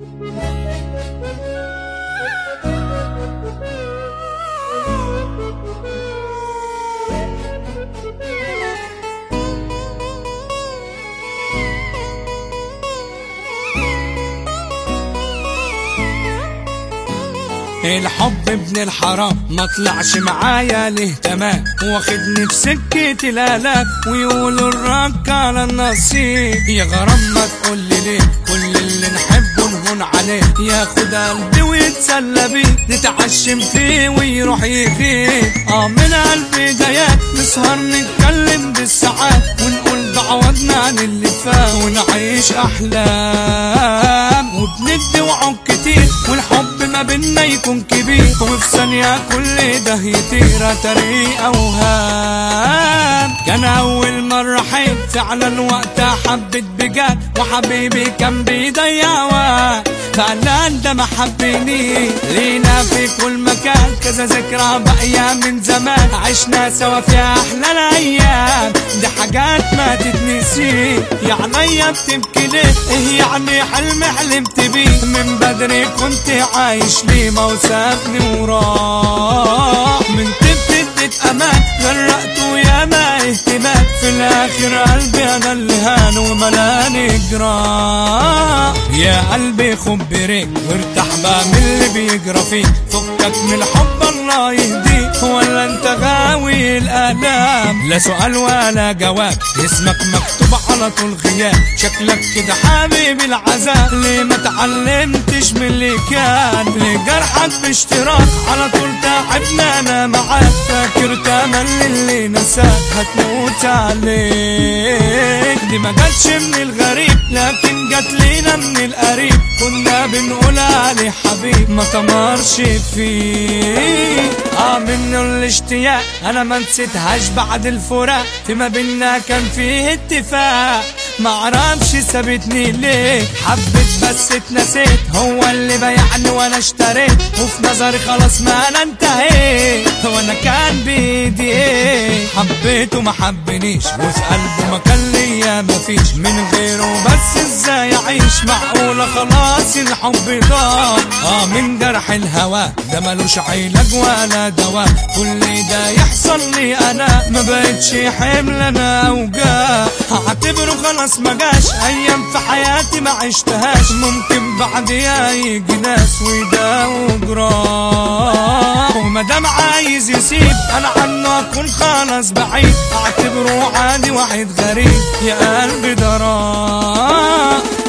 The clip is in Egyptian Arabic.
الحب ابن الحرام ما طلعش معايا ليه تمام واخدني في سكة الالات ويقولوا الرك على النصيب يا غرام ما تقول لي ليه كل اللي نحبه نهون عليه ياخد قلبي ويتسلى بيه نتعشم فيه ويروح يغيب اه من قلبي جايات نسهر نتكلم بالساعات ونقول دعواتنا عن اللي فات ونعيش احلام وبندي وعد كتير والحب ما بينا يكون كبير وفي ثانية كل ده يطير طريق أوهام كان أول مرة حيت فعلا وقتها حبيت بجد وحبيبي كان بيضيع وقت فعلا ده ما حبني لينا في كل مكان كذا ذكرى باقية من زمان عشنا سوا في أحلى الأيام دي حاجات ما تتنسي يا عينيا بتبكي ليه إيه يعني حلم حلمت بيه من بدري كنت عايش ليه ما وسابني وراح من تبت اديت امان غرقته يا ما اهتمام في الاخر قلبي انا اللي هان وملاني جراح يا قلبي خد بريك وارتاح بقى من اللي بيجرى فيك فكك من الحب الله يهديك ولا انت غاوي الالام لا سؤال ولا جواب اسمك مكتوب على طول غياب شكلك كده حبيب العذاب ليه ما تعلمتش من اللي كان ليه جرحك باشتراك على طول تعبنا انا معاك فاكر تملي اللي نساك هتموت عليك دي ما جاتش من الغريب لكن جات لينا من القريب كنا بنقول عليه حبيب ما تمرش فيه اه منه الاشتياق انا ما نسيتهاش بعد الفراق فيما بينا كان فيه اتفاق معرفش سابتني ليه حبيت بس اتنسيت هو اللي بايعني وانا اشتريت وفي نظري خلاص ما انا انتهيت وانا كان بايدي ايه حبيته ما حبنيش وفي قلبه ما كان ليا مفيش من غيره بس ازاي اعيش معقولة خلاص الحب ضاع اه من جرح الهوى ده ملوش علاج ولا دواء كل ده يحصل لي انا ما بقتش حمل انا اوجاع هعتبره خلاص ما جاش ايام في حياتي ما عشتهاش ممكن بعديها يجي ناس ويداووا جراح وما دام عايز يسيب انا عنه اكون خلاص بعيد اعتبره عادي واحد غريب يا قلبي ده راح